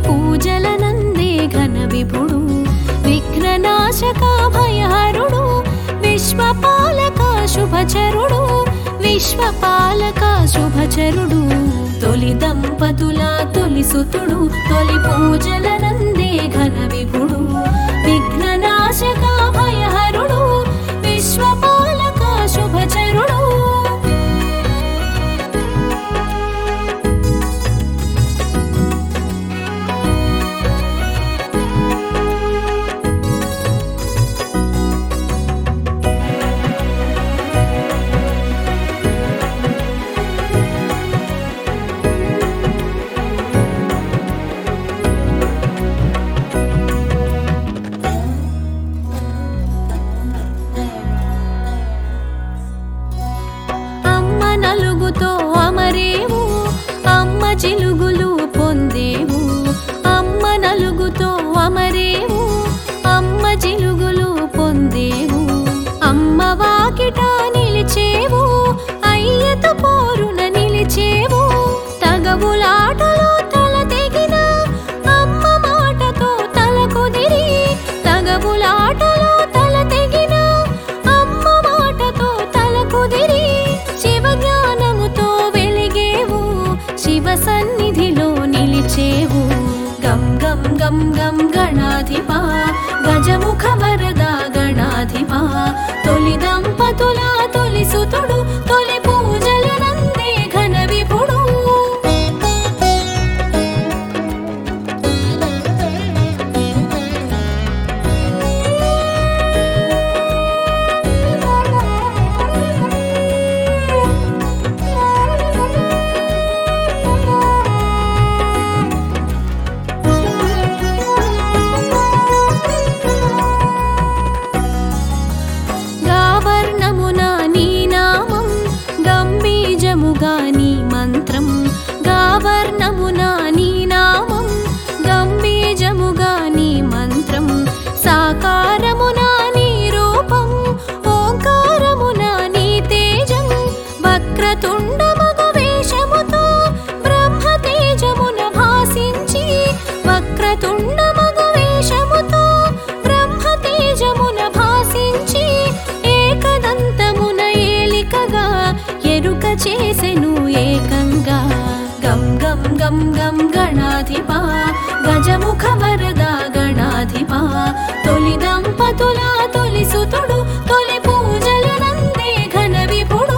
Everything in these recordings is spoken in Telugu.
పూజల నందే ఘన విభుడు విఘ్ననాశక భయహరుడు విశ్వపాలక శుభచరుడు విశ్వపాలక శుభచరుడు తొలి దంపతుల తొలి సుతుడు తొలి పూజల నందే ఘన విభుడు విఘ్ననాశక భయహరుడు విశ్వపాలక శుభచరుడు అమ్మ నలుగుతో అమరేవు అమ్మ చిలుగులు పొందేవు అమ్మ నలుగుతో అమరేవు అమ్మ చిలుగులు పొందేవు అమ్మ వాకిట నిలిచేవు అయ్యత పోరున నిలిచేవు తగవులాటలో తల తెగిన అమ్మ మాటతో తల కుదిరి తగవులాటలో తల తెగిన అమ్మ మాటతో తల కుదిరి శివ జ్ఞానముతో వెలిగేవు శివ సన్నిధిలో నిలిచేవు గం గం గం గం గణాధిప గజముఖ వరద గణాధిప తొలి దంపతుల తొలి సుతుడు తొలి పూజల నందే ఘన విభుడు గావర్ణమున నీ నామం గంభీజముగా నీ మంత్రం గావర్ణమున నీ నామం గంభీజముగా నీ మంత్రం సాకారమున నీ రూపం ఓంకారమున నీ తేజం వక్రతుండమగు వేషముతో బ్రహ్మ తేజమున భాసించి వక్రతుండమగు వేషముతో బ్రహ్మ తేజమున భాసించి ఏకదంతమున ఏలికగా ఎరుక చేసెను ఏకంగా గం గం గం గం గణాధిప గజముఖ వరద గణాధిప తొలి దంపతుల తొలి సుతుడు తొలి పూజల నందే ఘన విభుడు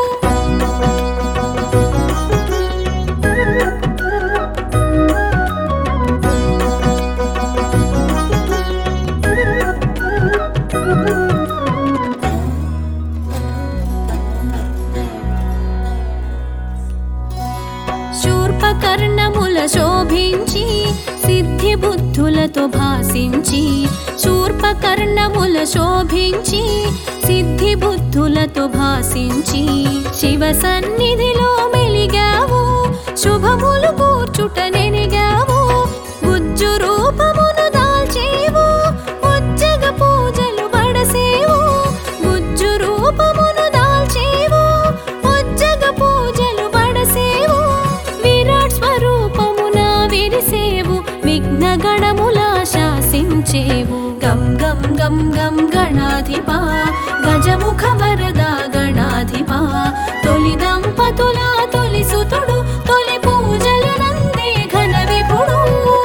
శూర్పకర్ణముల శోభించి సిద్ధి బుద్ధులతో భాసించి శూర్పకర్ణముల శోభించి సిద్ధి బుద్ధులతో భాసించి శివ సన్నిధిలో మెలిగావు శుభములు కూర్చుట నెనిగావు గుజ్జు రూపమును దాల్చేవు ఉజ్జగ పూజలు బడసేవు గుజ్జు రూపమును దాల్చేవు ఉజ్జగ పూజలు బడసేవు విరాట్ స్వరూపమున విరిసేవు విఘ్న గణముల శాసించేవు గం గం గం గం గణాధిప గజముఖ వరద గణాధిప తొలి దంపతుల తొలి సుతుడు తొలి పూజల నందే ఘన విభుడు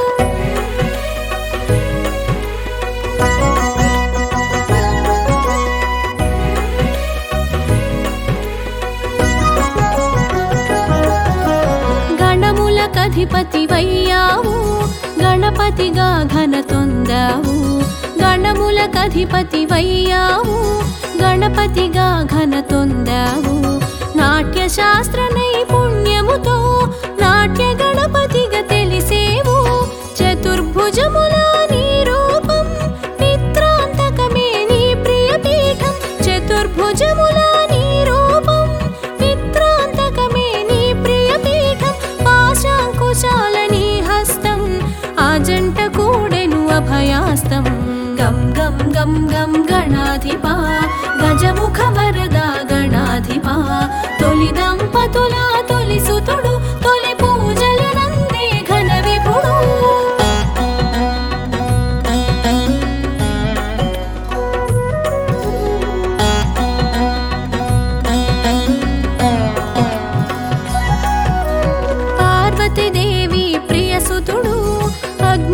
గణములకధిపతి వయ్యావు గణపతిగా ఘన తొందావు గణములకధిపతి వయ్యావు గణపతిగా ఘన తొందావు నాట్య శాస్త్ర నైపుణ్యముతో నాట్య గణపతిగా తెలిసేవు చతుర్భుజముల నీ రూపం మిత్రాంతకమే నీ ప్రియ పీఠం చతుర్భుజముల నీ రూపం మిత్రాంతకమే నీ ప్రియ పీఠం పాశాంకుశాల నీ హస్తం ఆ జంట కూడెను అభయాస్తం గం గం గం గం గణాధిప గజముఖ వరద గణాధిప తొలి దంపతుల తొలి సుతుడు తొలి పూజల నందే ఘన విభుడు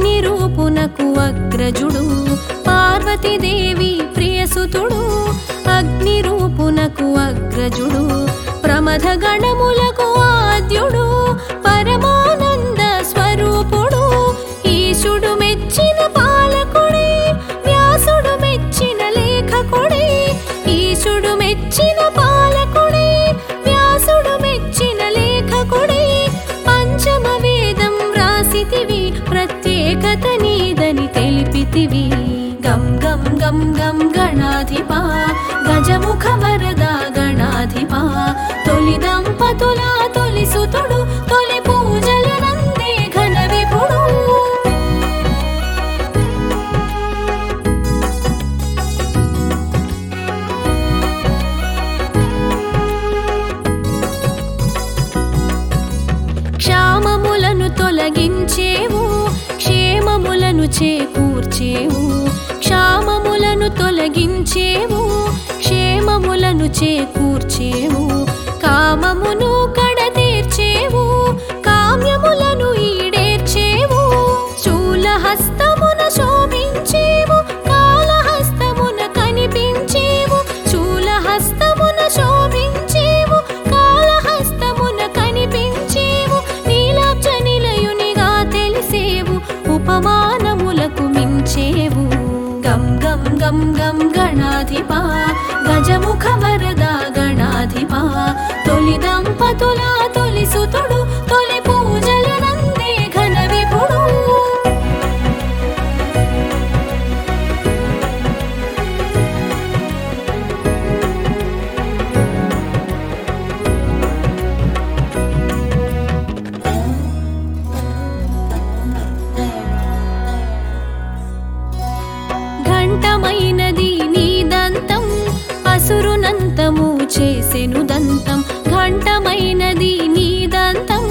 అగ్ని రూపునకు అగ్రజుడు పార్వతీదేవి ప్రియసుతుడు అగ్ని రూపునకు అగ్రజుడు ప్రమథ గణములకు ఆద్యుడు పరమానంద స్వరూపుడు ఈశుడు మెచ్చిన పాలకుడే వ్యాసుడు మెచ్చిన లేఖకుడే ఈశుడు మెచ్చిన పాలకుడే వ్యాసుడు మెచ్చిన లేఖకుడే పంచమ వేదం రాసితివి ప్రత్యేకత నీదని తెలిపితివి గం గం గం గం గణాధిపా గజముఖ వరద గణాధిపా తొలి దంపతుల తొలి సుతుడు తొలి పూజల నందే ఘన విపుడు క్షామములను తొలగించేవు క్షేమములను చేకూర్చేవు క్షామములను తొలగించేవు క్షేమములను చేకూర్చేవు కామమును కడతీర్చేవు కామ్యములను ఈడేర్చేవు శూలహస్తమున శోభించేవు కాళహస్తమున కనిపించేవు శూలహస్తమున శోభించేవు కాళహస్తమున కనిపించేవు నీలాబ్జ నిలయునిగా తెలిసేవు ఉపమానములకు మించేవు గం గం గం గం గణాధిపా గజముఖ వరద గణాధిపా తొలి దంపతుల తొలి సుతుడు తొలి పూజల నందే ఘన విపుడు ఘంటమైనది నీ దంతం అసురునంతము చేసెను దంతం